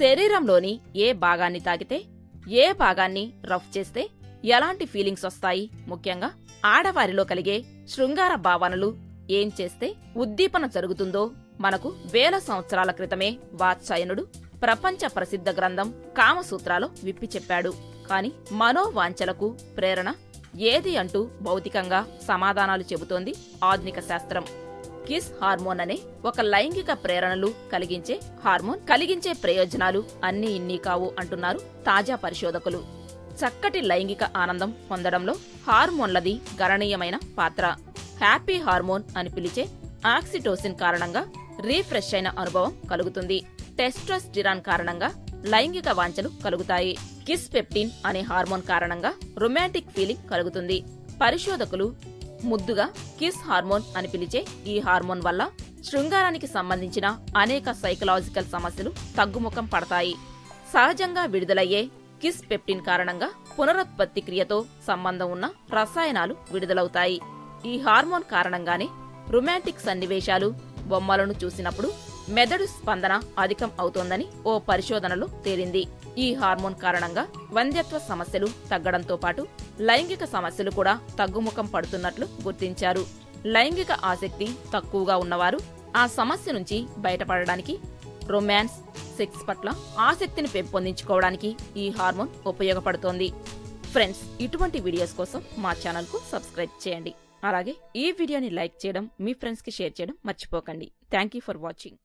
శరీరంలోని ఏ భాగాన్ని తాకితే ఏ భాగాన్ని రఫ్ చేస్తే ఎలాంటి ఫీలింగ్స్ వస్తాయి ముఖ్యంగా ఆడవారిలో కలిగే శృంగార భావనలు ఏం చేస్తే ఉద్దీపన జరుగుతుందో మనకు వేల సంవత్సరాల క్రితమే వాత్సాయనుడు ప్రపంచ ప్రసిద్ధ గ్రంథం కామసూత్రాలో విప్పి చెప్పాడు కాని మనోవాంఛలకు ప్రేరణ ఏది అంటూ భౌతికంగా సమాధానాలు చెబుతోంది ఆధునిక శాస్త్రం కిస్ హార్మోన్ అనే ఒక లైంగిక ప్రేరణలు కలిగించే హార్మోన్ కలిగించే ప్రయోజనాలు అన్నీ ఇన్ని కావు అంటున్నారు తాజా పరిశోధకులు చక్కటి లైంగిక ఆనందం పొందడంలో హార్మోన్లది గణనీయమైన పాత్ర హ్యాపీ హార్మోన్ అని పిలిచే ఆక్సిటోసిన్ కారణంగా రీఫ్రెష్ అయిన అనుభవం కలుగుతుంది టెస్టోస్టిరాన్ కారణంగా లైంగిక వాంఛలు కలుగుతాయి కిస్ పెప్టిన్ అనే హార్మోన్ కారణంగా రొమాంటిక్ ఫీలింగ్ కలుగుతుంది పరిశోధకులు ముద్దుగా కిస్ హార్మోన్ అని పిలిచే ఈ హార్మోన్ వల్ల శృంగారానికి సంబంధించిన అనేక సైకలాజికల్ సమస్యలు తగ్గుముఖం పడతాయి సహజంగా విడుదలయ్యే కిస్ పెప్టిన్ కారణంగా పునరుత్పత్తి క్రియతో సంబంధం ఉన్న రసాయనాలు విడుదలవుతాయి ఈ హార్మోన్ కారణంగానే రొమాంటిక్ సన్నివేశాలు బొమ్మలను చూసినప్పుడు మెదడు స్పందన అధికం అవుతోందని ఓ పరిశోధనలో తేలింది ఈ హార్మోన్ కారణంగా వంధ్యత్వ సమస్యలు తగ్గడంతో పాటు లైంగిక సమస్యలు కూడా తగ్గుముఖం పడుతున్నట్లు గుర్తించారు లైంగిక ఆసక్తి తక్కువగా ఉన్నవారు ఆ సమస్య నుంచి బయటపడడానికి రొమాన్స్ సెక్స్ పట్ల ఆసక్తిని పెంపొందించుకోవడానికి ఈ హార్మోన్ ఉపయోగపడుతోంది ఫ్రెండ్స్ ఇటువంటి వీడియోస్ కోసం మా ఛానల్కు సబ్స్క్రైబ్ చేయండి అలాగే ఈ వీడియోని లైక్ చేయడం మీ ఫ్రెండ్స్కి షేర్ చేయడం మర్చిపోకండి థ్యాంక్ యూ ఫర్ వాచింగ్